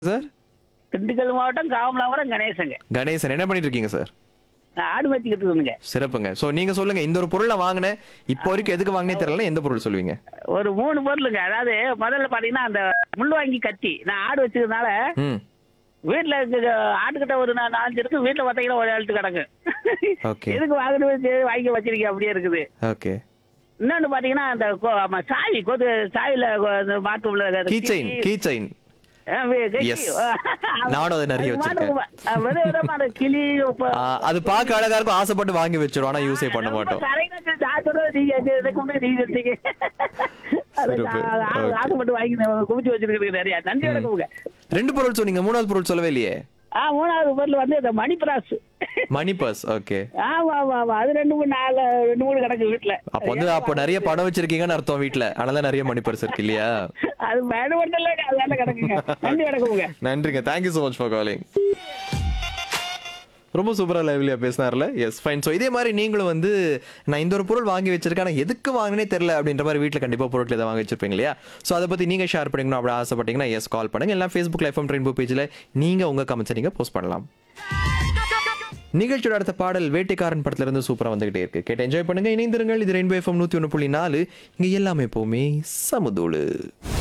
Sir Dindigul மாவட்டம் காமலாபுரம் கணேசங்க கணேசன் என்ன பண்ணிட்டு இருக்கீங்க சார் நான் ஆடு வச்சுக்கிட்டு இருந்தேங்க சிறப்புங்க சோ நீங்க சொல்லுங்க இந்த ஒரு பொருளை வாங்கினேன் இப்போ வரைக்கும் எதுக்கு வாங்கினே தெரியல எந்த பொருள் சொல்லுவீங்க ஒரு மூணு பொருளுங்க அதாவது முதல்ல பாத்தீங்கன்னா அந்த முள்ளுவாங்கி கத்தி நான் ஆடு வச்சதுனால ம் வீட்டுல இருக்க ஆட்டுக்கிட்ட ஒரு நா- நாலஞ்சு இருக்கு வீட்டுல பாத்தீங்கன்னா ஒரு எழுத்து கிடக்கு Okay. எதுக்கு வாங்கிட்டு வச்சு வாங்கி வச்சிருக்கீங்க அப்படியே இருக்குது ஓகே இன்னொன்னு பாத்தீங்கன்னா அந்த கொ- ஆமா, சாவி கொது சாவில கொ- அந்த மாட்டு உள்ள key chain key chain Yes. நானும் அதை நிறைய வச்சிருக்கேன். கிளி ஆ, அது பார்க்க அழகா இருக்கும் ஆசைப்பட்டு வாங்கி வச்சிருவோம் ஆனா யூஸே பண்ண மாட்டோம் சிறப்பு. Okay. ஆசைப்பட்டு வாங்கி குமிச்சு வச்சிருக்கிறது நிறைய நன்றி வணக்கமுங்க ரெண்டு பொருள் சொன்னீங்க மூணாவது பொருள் சொல்லவே இல்லையே ஆ மூணாவது பொருள் வந்து இந்த மணி பிராஸ் மணி பர்ஸ் ஓகே ஆமா ஆமா ஆமா அது ரெண்டு மூணு நாலு ரெண்டு மூணு கிடக்கு வீட்டுல அப்ப வந்து அப்போ நிறைய பணம் வச்சிருக்கீங்கன்னு அர்த்தம் வீட்ல அதனால நிறைய மணி பர்ஸ் இருக்கு இல்லையா அது வேணும் இல்ல அதனால கிடக்குங்க நன்றி வணக்கமுங்க நன்றிங்க thank you so much for calling ரொம்ப சூப்பரா லைவ்லியா பேசினார்ல எஸ் ஃபைன் ஸோ இதே மாதிரி நீங்களும் வந்து நான் இந்த ஒரு பொருள் வாங்கி வச்சிருக்கேன் ஆனா எதுக்கு வாங்கினே தெரியல அப்படின்ற மாதிரி வீட்டில் கண்டிப்பா பொருட்கள் எதாவது வாங்கி வச்சிருப்பீங்க இல்லையா ஸோ அதை பத்தி நீங்க ஷேர் பண்ணிக்கணும் அப்படி ஆசைப்பட்டீங்கன்னா எஸ் கால் பண்ணுங்க எல்லாம் ஃபேஸ்புக் லைஃப் ரெயின்போ பேஜில் நீங்க உங்க கமெண்ட்ஸை நீங்க போஸ்ட் பண்ணலாம் நிகழ்ச்சியோட அடுத்த பாடல் வேட்டைக்காரன் படத்துல இருந்து சூப்பரா வந்துகிட்டே இருக்கு கேட்டு என்ஜாய் பண்ணுங்க இணைந்திருங்கள் இது ரெயின்போ எஃப்எம் நூத்தி ஒன்று புள்ளி நாலு இங்க எல்லாமே எப்பவுமே சமுதோடு